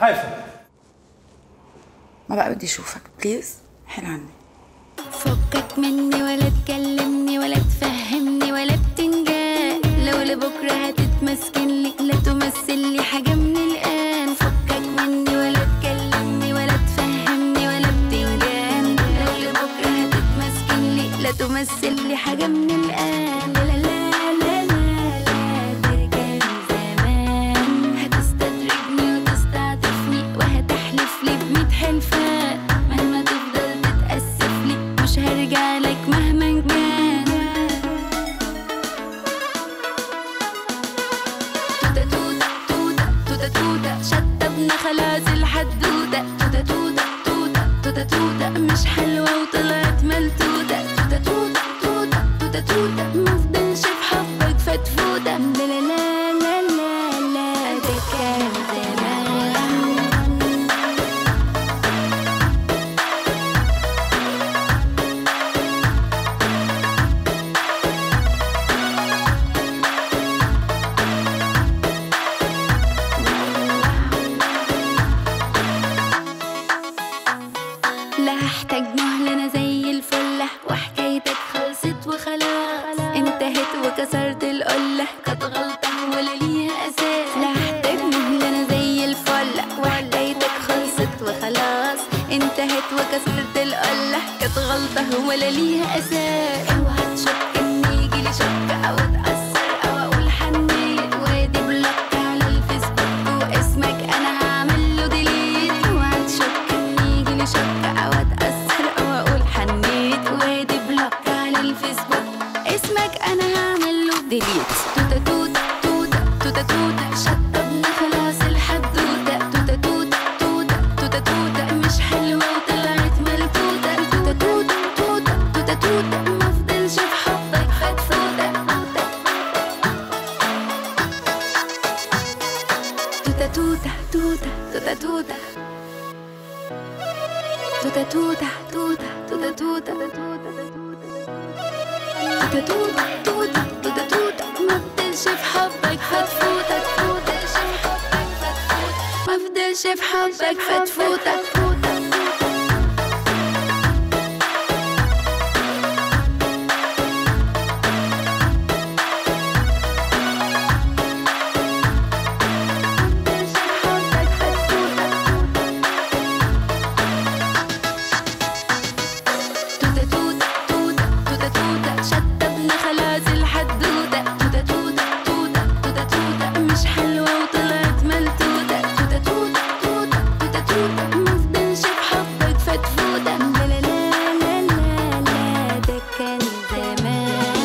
هيفا ما بقى بدي اشوفك بليز حل عني فكك مني ولا تكلمني ولا تفهمني ولا بتنجان لو لبكرة هتتمسكن لي لا تمثل لي حاجة من الآن فكك مني ولا تكلمني ولا تفهمني ولا بتنجان لو لبكرة هتتمسكن لي لا تمثل لي حاجة من الآن لا لا لا لا لا لا ده كان زمان هتستدرجني وتستعطفني وهتحلف لي بميت حلفان مهما تفضل تتأسف لي مش هرجع لك مهما كان توتة توتة توتة توتة توتة شطبنا خلاص الحدودة توتة توتة توتة توتة توتة مش حلوة وطلعت ملتوتة توتة توتة توتة توتة توتة مفضلش في حبك فتفوتة لا لا لا لا لا لا ده كان زمان لا هحتاج مهلة انا زي الفلة وحكايتك خلصت وخلاص انتهت وكسرت القلة كانت غلطة ولا ليها اساس لا هحتاج مهلة انا زي الفلة وحكايتك خلصت وخلاص انتهت وكسرت القلة كانت غلطة ولا ليها اساس اوعى تشك ان يجيلي شك او اتأثر او اقول حنيت وادي بلوك على الفيسبوك واسمك انا هعمل له ديليت اوعى تشك ان يجيلي شك او اتأثر او اقول حنيت وادي بلوك على الفيسبوك اسمك انا هعمل له ديليت توتة توتة توتة توتة توتة شطبنا خلاص الحدوتة توتة توتة توتة توتة توتة مش حلوة وطلعت ملكوتة توتة توتة توتة توتة توتة مفضلش في حبك فتفوتة توتة توتة توتة توتة توتة توتة توتة توتة توتة توتة توتة توتة توتة توتة توتة مفضلش في حبك فتفوتة مفضلش في حبك فتفوتة توتة توتة توتة توتة توتة شطبنا خلاص الحدودة توتة توتة توتة توتة توتة مش حلوة وطلعت ملتوتة توتة توتة توتة توتة توتة مفضلش في حبك فتفوتة لا لا لا لا لا لا ده كان زمان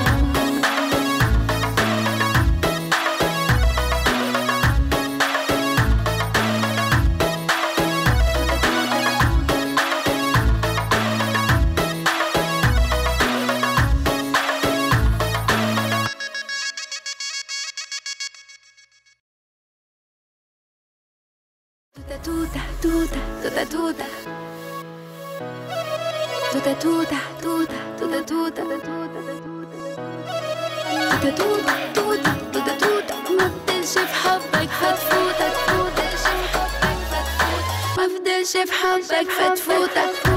توتة توتة توتة توتة توتة توتة توتة توتة توتة توتة توتة توتة توتة توتة مفضلش في حبك فتفوتة مفضلش في حبك فتفوتة